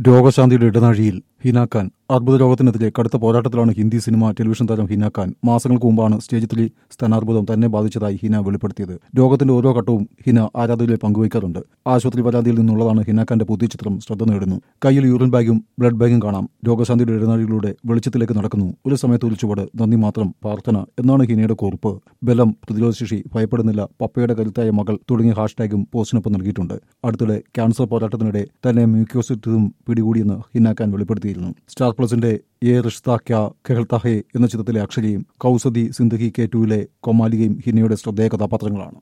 രോഗശാന്തിയുടെ ഇടനാഴിയിൽ ഹിനാക്കാൻ അർബുദ രോഗത്തിനെതിരെ കടുത്ത പോരാട്ടത്തിലാണ് Hindi cinema television താരം ഹിനാക്കാൻ മാസങ്ങൾക്ക് മുമ്പാണ് സ്റ്റേജ് ത്രീ സ്ഥാനാർബുദം തന്നെ ബാധിച്ചതായി ഹിന വെളിപ്പെടുത്തിയത് രോഗത്തിന്റെ ഓരോ ഘട്ടവും ഹിന ആരാധകരെ പങ്കുവയ്ക്കാറുണ്ട് ആശുപത്രി പരാതിയിൽ നിന്നുള്ളതാണ് ഹിനാക്കാന്റെ പുതിയ ചിത്രം ശ്രദ്ധ നേടുന്നു കയ്യിൽ യൂറിൻ ബാഗും ബ്ലഡ് ബാഗും കാണാം രോഗശാന്തിയുടെ ഇടനാഴികളിലൂടെ വെളിച്ചത്തിലേക്ക് നടക്കുന്നു ഒരു സമയത്ത് ഒരു ചുവട് നന്ദി മാത്രം പ്രാർത്ഥന എന്നാണ് ഹിനയുടെ കുറിപ്പ് ബലം പ്രതിരോധശേഷി ഭയപ്പെടുന്നില്ല പപ്പയുടെ കരുത്തായ മകൾ തുടങ്ങിയ ഹാഷ്ടാഗും പോസ്റ്റിനൊപ്പം നൽകിയിട്ടുണ്ട് അടുത്തിടെ ക്യാൻസർ പോരാട്ടത്തിനിടെ തന്നെ മ്യൂക്കോസിറ്റും പിടികൂടിയെന്ന് ഹിന്നാക്കാൻ വെളിപ്പെടുത്തിയിരുന്നു സ്റ്റാർ പ്ലസിന്റെ എ റിഷ്ത ക്യാ കെഹൽത്ത ഹേ എന്ന ചിത്രത്തിലെ അക്ഷരയും കൗസദി സിന്ദഗി കെ ടുവിലെ കൊമാലികയും ഹിനയുടെ ശ്രദ്ധേയ കഥാപാത്രങ്ങളാണ്